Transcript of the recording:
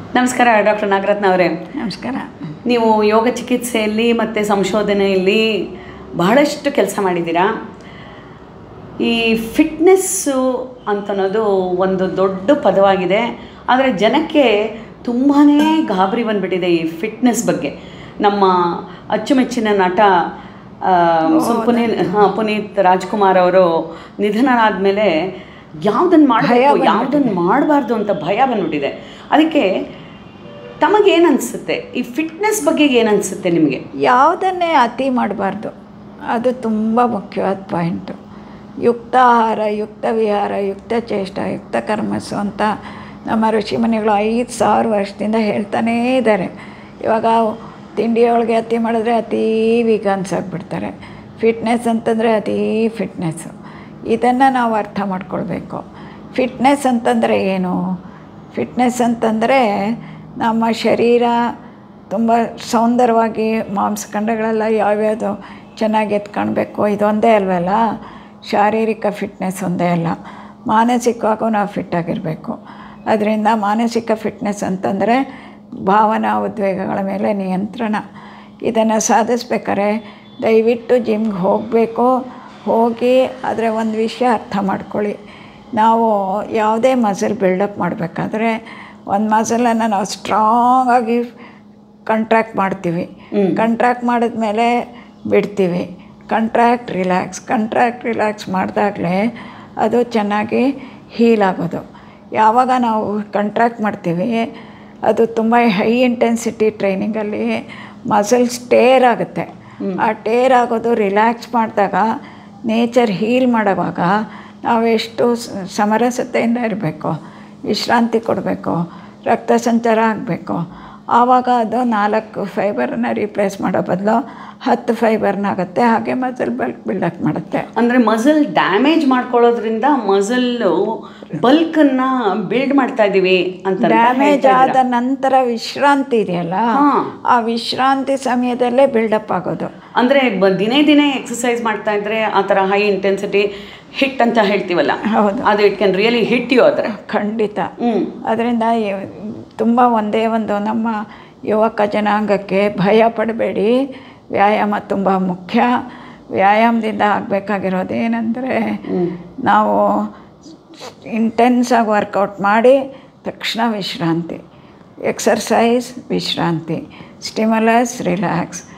ನಮಸ್ಕಾರ ಡಾಕ್ಟರ್ ನಾಗರತ್ನ ಅವರೇ ನಮಸ್ಕಾರ ನೀವು ಯೋಗ ಚಿಕಿತ್ಸೆಯಲ್ಲಿ ಮತ್ತು ಸಂಶೋಧನೆಯಲ್ಲಿ ಬಹಳಷ್ಟು ಕೆಲಸ ಮಾಡಿದ್ದೀರಾ ಈ ಫಿಟ್ನೆಸ್ಸು ಅಂತನ್ನೋದು ಒಂದು ದೊಡ್ಡ ಪದವಾಗಿದೆ ಆದರೆ ಜನಕ್ಕೆ ತುಂಬಾ ಗಾಬರಿ ಬಂದ್ಬಿಟ್ಟಿದೆ ಈ ಫಿಟ್ನೆಸ್ ಬಗ್ಗೆ ನಮ್ಮ ಅಚ್ಚುಮೆಚ್ಚಿನ ನಟ ಆ, ಸು- ಪುನೀತ್ ಹಾಂ ಪುನೀತ್ ರಾಜ್ಕುಮಾರ್ ಅವರು ನಿಧನರಾದ ಮೇಲೆ ಯಾವುದನ್ನು ಮಾಡಬೇಕು ಯಾವುದನ್ನು ಮಾಡಬಾರ್ದು ಅಂತ ಭಯ ಬಂದ್ಬಿಟ್ಟಿದೆ ಅದಕ್ಕೆ ತಮಗೇನು ಅನಿಸುತ್ತೆ ಈ ಫಿಟ್ನೆಸ್ ಬಗ್ಗೆ ಏನು ಅನಿಸುತ್ತೆ ನಿಮಗೆ ಯಾವುದನ್ನೇ ಅತಿ ಮಾಡಬಾರ್ದು ಅದು ತುಂಬ ಮುಖ್ಯವಾದ ಪಾಯಿಂಟು ಯುಕ್ತ ಆಹಾರ ಯುಕ್ತ ವಿಹಾರ ಯುಕ್ತ ಚೇಷ್ಟ ಯುಕ್ತ ಕರ್ಮಸ್ಸು ಅಂತ ನಮ್ಮ ಋಷಿಮುನಿಗಳು ಐದು ಸಾವಿರ ವರ್ಷದಿಂದ ಹೇಳ್ತಾನೇ ಇದ್ದಾರೆ ಇವಾಗ ತಿಂಡಿಯೊಳಗೆ ಅತಿ ಮಾಡಿದ್ರೆ ಅತೀ ವೀಗನ್ಸ್ ಆಗಿಬಿಡ್ತಾರೆ ಫಿಟ್ನೆಸ್ ಅಂತಂದರೆ ಅತೀ ಫಿಟ್ನೆಸ್ಸು ಇದನ್ನು ನಾವು ಅರ್ಥ ಮಾಡ್ಕೊಳ್ಬೇಕು ಫಿಟ್ನೆಸ್ ಅಂತಂದರೆ ಏನು ಫಿಟ್ನೆಸ್ ಅಂತಂದರೆ ನಮ್ಮ ಶರೀರ ತುಂಬ ಸೌಂದರ್ಯವಾಗಿ ಮಾಂಸಖಂಡಗಳೆಲ್ಲ ಯಾವ್ಯಾವುದು ಚೆನ್ನಾಗಿ ಎದ್ದು ಕಾಣಬೇಕು ಇದೊಂದೇ ಅಲ್ವಲ್ಲ ಶಾರೀರಿಕ ಫಿಟ್ನೆಸ್ ಒಂದೇ ಅಲ್ಲ ಮಾನಸಿಕವಾಗೂ ನಾವು ಫಿಟ್ಟಾಗಿರಬೇಕು ಅದರಿಂದ ಮಾನಸಿಕ ಫಿಟ್ನೆಸ್ ಅಂತಂದರೆ ಭಾವನಾ ಉದ್ವೇಗಗಳ ಮೇಲೆ ನಿಯಂತ್ರಣ ಇದನ್ನು ಸಾಧಿಸ್ಬೇಕಾದ್ರೆ ದಯವಿಟ್ಟು ಜಿಮ್ಗೆ ಹೋಗಬೇಕು ಹೋಗಿ ಆದರೆ ಒಂದು ವಿಷಯ ಅರ್ಥ ಮಾಡ್ಕೊಳ್ಳಿ ನಾವು ಯಾವುದೇ ಮಸಲ್ ಬಿಲ್ಡಪ್ ಮಾಡಬೇಕಾದ್ರೆ ಒಂದು ಮಸಲನ್ನು ನಾವು ಸ್ಟ್ರಾಂಗಾಗಿ ಕಂಟ್ರ್ಯಾಕ್ಟ್ ಮಾಡ್ತೀವಿ ಕಂಟ್ರ್ಯಾಕ್ಟ್ ಮಾಡಿದ್ಮೇಲೆ ಬಿಡ್ತೀವಿ ಕಂಟ್ರ್ಯಾಕ್ಟ್ ರಿಲ್ಯಾಕ್ಸ್ ಕಂಟ್ರ್ಯಾಕ್ಟ್ ರಿಲ್ಯಾಕ್ಸ್ ಮಾಡಿದಾಗಲೇ ಅದು ಚೆನ್ನಾಗಿ ಹೀಲ್ ಆಗೋದು ಯಾವಾಗ ನಾವು ಕಂಟ್ರ್ಯಾಕ್ಟ್ ಮಾಡ್ತೀವಿ ಅದು ತುಂಬ ಹೈ ಇಂಟೆನ್ಸಿಟಿ ಟ್ರೈನಿಂಗಲ್ಲಿ ಮಸಲ್ಸ್ ಟೇರ್ ಆಗುತ್ತೆ ಆ ಟೇರ್ ಆಗೋದು ರಿಲ್ಯಾಕ್ಸ್ ಮಾಡಿದಾಗ ನೇಚರ್ ಹೀಲ್ ಮಾಡೋವಾಗ ನಾವೆಷ್ಟು ಸ- ಸಮರಸತೆಯಿಂದ ಇರಬೇಕು ವಿಶ್ರಾಂತಿ ಕೊಡಬೇಕು ರಕ್ತ ಸಂಚಾರ ಆಗಬೇಕು ಆವಾಗ ಅದು ನಾಲ್ಕು ಫೈಬರನ್ನ ರೀಪ್ಲೇಸ್ ಮಾಡೋ ಬದಲು ಹತ್ತು ಫೈಬರ್ನಾಗುತ್ತೆ ಹಾಗೆ ಮಸಲ್ ಬಲ್ಕ್ ಬಿಲ್ಡಪ್ ಮಾಡುತ್ತೆ ಅಂದರೆ ಮಸಲ್ ಡ್ಯಾಮೇಜ್ ಮಾಡ್ಕೊಳ್ಳೋದ್ರಿಂದ ಮಸಲ್ಲು ಬಲ್ಕನ್ನು ಬಿಲ್ಡ್ ಮಾಡ್ತಾ ಇದ್ದೀವಿ ಅಂತ ಡ್ಯಾಮೇಜ್ ಆದ ನಂತರ ವಿಶ್ರಾಂತಿ ಇದೆಯಲ್ಲ ಹಾ. ಆ ವಿಶ್ರಾಂತಿ ಸಮಯದಲ್ಲೇ ಬಿಲ್ಡಪ್ ಆಗೋದು ಅಂದರೆ ಬ ದಿನೇ ದಿನೇ ಎಕ್ಸಸೈಸ್ ಮಾಡ್ತಾ ಇದ್ರೆ ಆ ಥರ ಹೈ ಇಂಟೆನ್ಸಿಟಿ ಹಿಟ್ ಅಂತ ಹೇಳ್ತೀವಲ್ಲ ಹೌದು ಅದು it can really hit you ಆದರೆ ಖಂಡಿತ ಹ್ಞೂ ಅದರಿಂದ ತುಂಬ ಒಂದೇ ಒಂದು ನಮ್ಮ ಯುವಕ ಜನಾಂಗಕ್ಕೆ ಭಯ ಪಡಬೇಡಿ ವ್ಯಾಯಾಮ ತುಂಬ ಮುಖ್ಯ ವ್ಯಾಯಾಮದಿಂದ ಆಗಬೇಕಾಗಿರೋದು ಏನಂದರೆ ನಾವು ಇಂಟೆನ್ಸಾಗಿ ವರ್ಕೌಟ್ ಮಾಡಿ ತಕ್ಷಣ ವಿಶ್ರಾಂತಿ ಎಕ್ಸರ್ಸೈಸ್ ವಿಶ್ರಾಂತಿ ಸ್ಟಿಮಲಸ್ ರಿಲ್ಯಾಕ್ಸ್